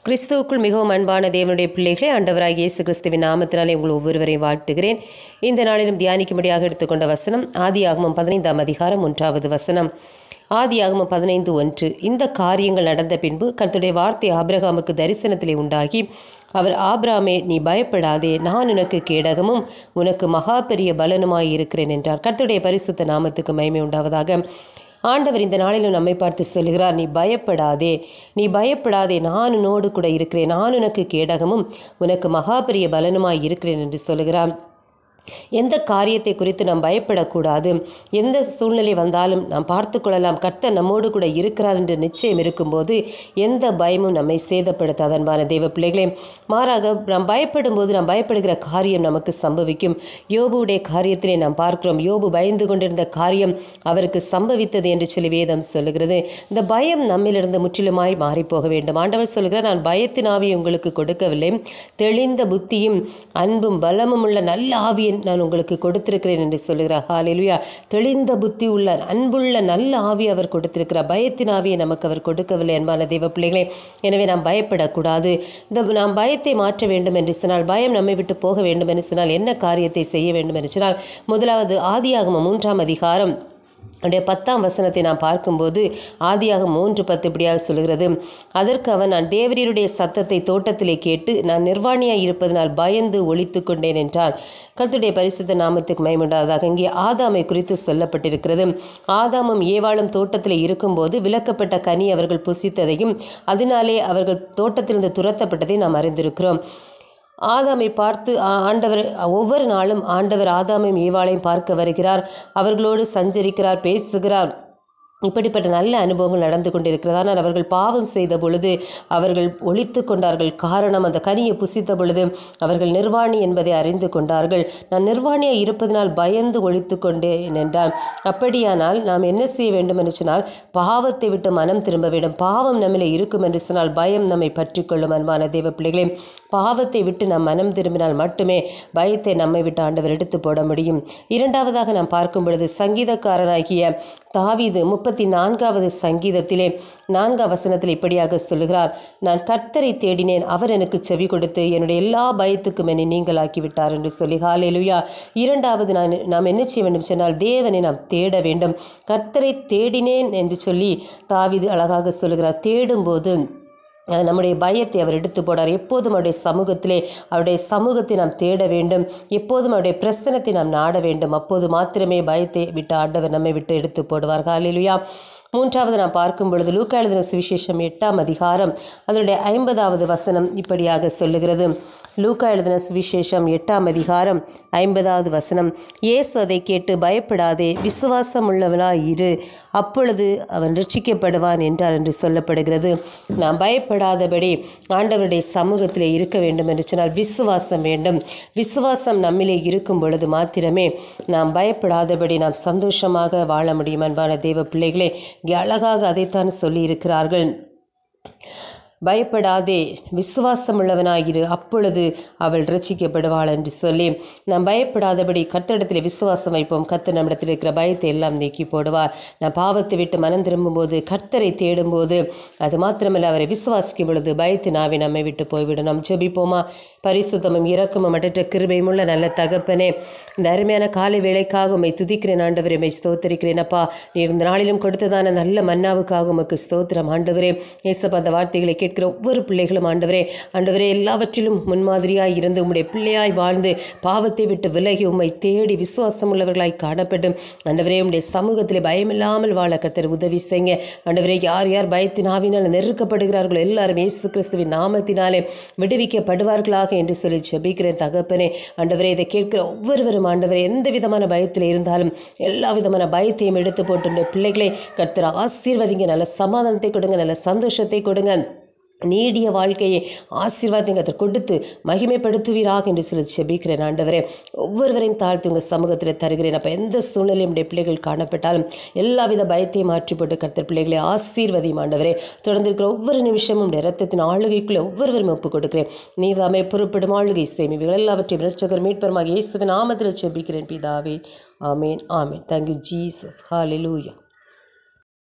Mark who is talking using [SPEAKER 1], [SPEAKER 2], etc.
[SPEAKER 1] கிறிஸ்துவுக்குள் மிகவும் அன்பான தேவனுடைய பிள்ளைகளே ஆண்டவராகிய இயேசு கிறிஸ்துவின் நாமத்தினாலே உங்கள் ஒவ்வொருவரையும் வாழ்த்துகிறேன் இந்த நாளிலும் தியானிக்கும்படியாக எடுத்துக்கொண்ட வசனம் ஆதியாகமம் பதினைந்தாம் அதிகாரம் ஒன்றாவது வசனம் ஆதியாகமம் பதினைந்து ஒன்று இந்த காரியங்கள் நடந்த பின்பு கர்த்தருடைய வார்த்தை ஆபிரகாமுக்கு தரிசனத்திலே உண்டாகி அவர் ஆபிராமே நீ பயப்படாதே நான் உனக்கு கேடகமும் உனக்கு மகா பெரிய பலனுமாய் இருக்கிறேன் என்றார் கர்த்தருடைய பரிசுத்த நாமத்துக்கு மகிமை உண்டாவதாக ஆண்டவர் இந்த நாளிலும் நம்மை பார்த்து சொல்கிறார் நீ பயப்படாதே நீ பயப்படாதே நான் உன்னோடு கூட இருக்கிறேன் நான் உனக்கு கேடகமும் உனக்கு மகா பெரிய பலனுமாய் இருக்கிறேன் என்று சொல்கிறார் எந்த காரியத்தை குறித்து நாம் பயப்படக்கூடாது எந்த சூழ்நிலை வந்தாலும் நாம் பார்த்து கொள்ளலாம் கர்த்தர் நம்மோடு கூட இருக்கிறார் என்று நிச்சயம் இருக்கும்போது எந்த பயமும் நம்மை சேதப்படுத்தாது அன்பான தெய்வ பிள்ளைகளே மாறாக நாம் பயப்படும் போது நாம் பயப்படுகிற காரியம் நமக்கு சம்பவிக்கும் யோபுடைய காரியத்திலே நாம் பார்க்கிறோம் யோபு பயந்து கொண்டிருந்த காரியம் அவருக்கு சம்பவித்தது என்று சொல்லி வேதம் சொல்லுகிறது இந்த பயம் நம்மிலிருந்து முற்றிலுமாய் மாறிப்போக வேண்டும் ஆண்டவர் சொல்கிறார் நான் பயத்தின் ஆவியை உங்களுக்கு கொடுக்கவில்லை தெளிந்த புத்தியும் அன்பும் பலமும் உள்ள நல்ல ஆவியை நான் உங்களுக்கு கொடுத்திருக்கிறேன் என்று சொல்லுகிறார் ஹாலேலுயா தெளிந்த புத்தி உள்ள அன்புள்ள நல்ல ஆவி அவர் கொடுத்திருக்கிறார் பயத்தின் ஆவியை நமக்கு அவர் கொடுக்கவில்லை அன்பான தெய்வ பிள்ளைகளே எனவே நாம் பயப்படக்கூடாது இந்த நாம் பயத்தை மாற்ற வேண்டும் என்று சொன்னால் பயம் நம்மை விட்டு போக வேண்டும் என்று சொன்னால் என்ன காரியத்தை செய்ய வேண்டும் என்று சொன்னால் முதலாவது ஆதியாகமம் மூன்றாம் அதிகாரம் அவனுடைய பத்தாம் வசனத்தை நாம் பார்க்கும்போது ஆதியாக மூன்று பத்து இப்படியாக சொல்கிறது அதற்கு அவன் நான் தேவரீருடைய சத்தத்தை தோட்டத்திலே கேட்டு நான் நிர்வாணியாய் இருப்பதனால் பயந்து ஒழித்து கொண்டேன் என்றான் கர்த்தருடைய பரிசுத்த நாமத்துக்கு மயமுண்டாவதாக இங்கே ஆதாமை குறித்து சொல்லப்பட்டிருக்கிறது ஆதாமும் ஏவாளும் தோட்டத்தில் இருக்கும்போது விலக்கப்பட்ட கனி அவர்கள் புசித்ததையும் அதனாலே அவர்கள் தோட்டத்திலிருந்து துரத்தப்பட்டதை நாம் அறிந்திருக்கிறோம் ஆதாமை பார்த்து ஆண்டவர் ஒவ்வொரு நாளும் ஆண்டவர் ஆதாமையும் ஏவாளையும் பார்க்க வருகிறார் அவர்களோடு சஞ்சரிக்கிறார் பேசுகிறார் இப்படிப்பட்ட நல்ல அனுபவங்கள் நடந்து கொண்டிருக்கிறது ஆனால் அவர்கள் பாவம் செய்த பொழுது அவர்கள் ஒழித்து கொண்டார்கள் காரணம் அந்த கனியை புசித்த பொழுது அவர்கள் நிர்வாணி என்பதை அறிந்து கொண்டார்கள் நான் நிர்வாணியாக இருப்பதனால் பயந்து ஒழித்து கொண்டேன் என்றான் அப்படியானால் நாம் என்ன செய்ய வேண்டும் என்று சொன்னால் பாவத்தை விட்டு மனம் திரும்ப வேண்டும் பாவம் நம்மிலே இருக்கும் என்று சொன்னால் பயம் நம்மை பற்றி கொள்ளும் அன்பான தேவ பிள்ளைகளே பாவத்தை விட்டு நாம் மனம் திரும்பினால் மட்டுமே பயத்தை நம்மை விட்டு ஆண்டவர் எடுத்து போட முடியும் இரண்டாவதாக நாம் பார்க்கும் பொழுது சங்கீதக்காரனாகிய தாவீது முப்பத்தி நான்காவது சங்கீதத்திலே நான்காம் வசனத்தில் இப்படியாக சொல்லுகிறார் நான் கர்த்தரை தேடினேன் அவர் எனக்கு செவி கொடுத்து என்னுடைய எல்லா பயத்துக்கும் என்னை நீங்களாக்கி விட்டார் என்று சொல்லி ஹாலேலுயா இரண்டாவது நான் நாம் என்ன செய்ய வேண்டும் சொன்னால் தேவனை நாம் தேட வேண்டும் கர்த்தரை தேடினேன் என்று சொல்லி தாவீது அழகாக சொல்லுகிறார் தேடும்போது நம்முடைய பயத்தை அவர் எடுத்து போடார் எப்போதும் அவருடைய சமூகத்திலே அவருடைய சமூகத்தை நாம் தேட வேண்டும் எப்போதும் அவருடைய பிரசனத்தை நாம் நாட வேண்டும் அப்போது மாத்திரமே பயத்தை விட்டு ஆண்டவர் நம்மை விட்டு எடுத்து போடுவார் ஹாலிலுயா மூன்றாவது நாம் பார்க்கும் பொழுது லூக்கா எழுதின சுவிசேஷம் எட்டாம் அதிகாரம் அதனுடைய ஐம்பதாவது வசனம் இப்படியாக சொல்லுகிறது லூக்கா எழுதின சுவிசேஷம் எட்டாம் அதிகாரம் ஐம்பதாவது வசனம் இயேசு அதை கேட்டு பயப்படாதே விசுவாசம் உள்ளவனாய் இரு அப்பொழுது அவன் ரட்சிக்கப்படுவான் என்றார் என்று சொல்லப்படுகிறது நாம் பயப்படாதபடி ஆண்டவருடைய சமூகத்தில் இருக்க வேண்டும் என்று சொன்னால் விசுவாசம் வேண்டும் விசுவாசம் நம்மிலே இருக்கும் பொழுது மாத்திரமே நாம் பயப்படாதபடி நாம் சந்தோஷமாக வாழ முடியும் அன்பான தேவ பிள்ளைகளே இங்கே அழகாக அதைத்தான் சொல்லியிருக்கிறார்கள் பயப்படாதே விசுவாசமுள்ளவனாயிரு அப்பொழுது அவள் ரசிக்கப்படுவாள் என்று சொல்லி நாம் பயப்படாதபடி கத்தடத்தில் விசுவாசம் வைப்போம் கர்த்தர் நம்மிடத்தில் இருக்கிற பயத்தை எல்லாம் நீக்கி போடுவார் நான் பாவத்தை விட்டு மனம் திரும்பும்போது கர்த்தரை தேடும்போது அது மாத்திரமல்ல அவரை விசுவாசிக்கும் பொழுது பயத்து நாவை நம்மை விட்டு போய்விடும் நாம் ஜெபிப்போமா பரிசுத்தமும் இறக்கமும் மற்ற கிருபையுமுள்ள நல்ல தகப்பனே இந்த அருமையான காலை வேலைக்காக உண்மை துதிக்கிறேன் ஆண்டவரே உண்மை ஸ்தோத்தரிக்கிறேன் அப்பா நீர் இந்த நாளிலும் கொடுத்ததான நல்ல மன்னாவுக்காக உமக்கு ஸ்தோத்திரம் ஆண்டவரே ஏசப்பா அந்த வார்த்தைகளை கேட்கிற ஒவ்வொரு பிள்ளைகளும் ஆண்டவரே ஆண்டவரே எல்லாவற்றிலும் முன்மாதிரியாய் இருந்து உம்முடைய பிள்ளையாய் வாழ்ந்து பாவத்தை விட்டு விலகி உம்மை தேடி விசுவாசம் உள்ளவர்களாய் காணப்படும் ஆண்டவரே உம்முடைய சமூகத்தில் பயமில்லாமல் வாழ கத்தர் உதவி செய்யுங்க ஆண்டவரே யார் யார் பயத்தின் ஆவினால் நெருக்கப்படுகிறார்களோ எல்லாரும் இயேசு கிறிஸ்துவின் நாமத்தினாலே விடுவிக்கப்படுவார்களாக என்று சொல்லி ஜெபிக்கிறேன் தகப்பனே ஆண்டவரே இதை கேட்கிற ஒவ்வொருவரும் ஆண்டவரே எந்த விதமான பயத்தில் இருந்தாலும் எல்லா விதமான பயத்தையும் எடுத்து போட்டு பிள்ளைகளை கர்த்தர் ஆசீர்வதிங்க நல்ல சமாதானத்தை கொடுங்க நல்ல சந்தோஷத்தை கொடுங்க நீடிய வாழ்க்கையை ஆசீர்வாதத்தை கொடுத்து மகிமைப்படுத்துவீராக என்று சொல்லி செபிக்கிறேன் ஆண்டவரே ஒவ்வொருவரையும் தாழ்த்து உங்கள் சமூகத்தில் தருகிறேன் அப்போ எந்த சூழ்நிலையும் உடைய பிள்ளைகள் காணப்பட்டாலும் எல்லாவித பயத்தையும் மாற்றி போட்டு கர்த்தர் பிள்ளைகளை ஆசீர்வதியும் ஆண்டவரே தொடர்ந்து இருக்கிற ஒவ்வொரு நிமிஷமும் உடைய ரத்தத்தின் ஆளுகைக்குள்ளே ஒவ்வொருவரும் ஒப்புக் கொடுக்கிறேன் நீர் தாமே பொறுப்பிடும் ஆளுகை சேமிவுகள் எல்லாவற்றையும் ரட்சகர் மீட்பெருமாக இயேசுவின் நாமத்தில் செபிக்கிறேன் பிதாவே ஆமேன் ஆமேன் தேங்க்யூ ஜீசஸ் ஹாலிலூயா